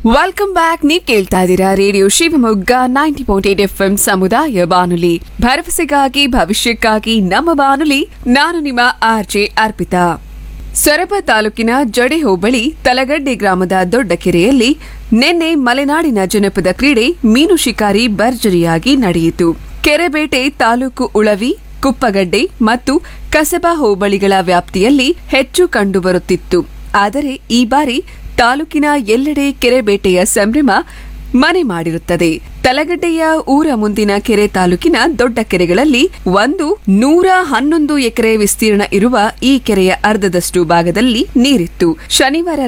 welcome back ನೀವ್ ಕೇಳ್ತಾ ಇದ್ದೀರಾ radio Shivamogga ninety point eight F ಸಮುದಾಯ ಬಾನುಲಿ ಭರವಸೆಗಾಗಿ ಭವಿಷ್ಯಕ್ಕಾಗಿ ನಮ್ಮ ಬಾನುಲಿ ನಾನು ನಿಮ್ಮ ಆರ್ಜೆ ಅರ್ಪಿತಾ ಸೊರಬ ತಾಲೂಕಿನ ಜಡೆ ಹೋಬಳಿ ತಲಗಡ್ಡೆ ಗ್ರಾಮದ ದೊಡ್ಡ ಕೆರೆಯಲ್ಲಿ ನಿನ್ನೆ ಮಲೆನಾಡಿನ ಜನಪದ ಕ್ರೀಡೆ ಮೀನು ಶಿಕಾರಿ ಭರ್ಜರಿಯಾಗಿ ನಡೆಯಿತು ಕೆರೆಬೇಟೆ ತಾಲೂಕು ಉಳವಿ ಕುಪ್ಪಗಡ್ಡೆ ಮತ್ತು ಕಸಬಾ ಹೋಬಳಿಗಳ ವ್ಯಾಪ್ತಿಯಲ್ಲಿ ಹೆಚ್ಚು ಕಂಡುಬರುತ್ತಿತ್ತು ಆದರೆ ಈ ಬಾರಿ ತಾಲೂಕಿನ ಎಲ್ಲೆಡೆ ಕೆರೆಬೇಟೆಯ ಸಂಭ್ರಮ ಮನೆ ಮಾಡಿರುತ್ತದೆ ತಲಗಡ್ಡೆಯ ಊರ ಮುಂದಿನ ಕೆರೆ ತಾಲೂಕಿನ ದೊಡ್ಡ ಕೆರೆಗಳಲ್ಲಿ ಒಂದು ನೂರ ಹನ್ನೊಂದು ಎಕರೆ ವಿಸ್ತೀರ್ಣ ಇರುವ ಈ ಕೆರೆಯ ಅರ್ಧದಷ್ಟು ಭಾಗದಲ್ಲಿ ನೀರಿತ್ತು ಶನಿವಾರ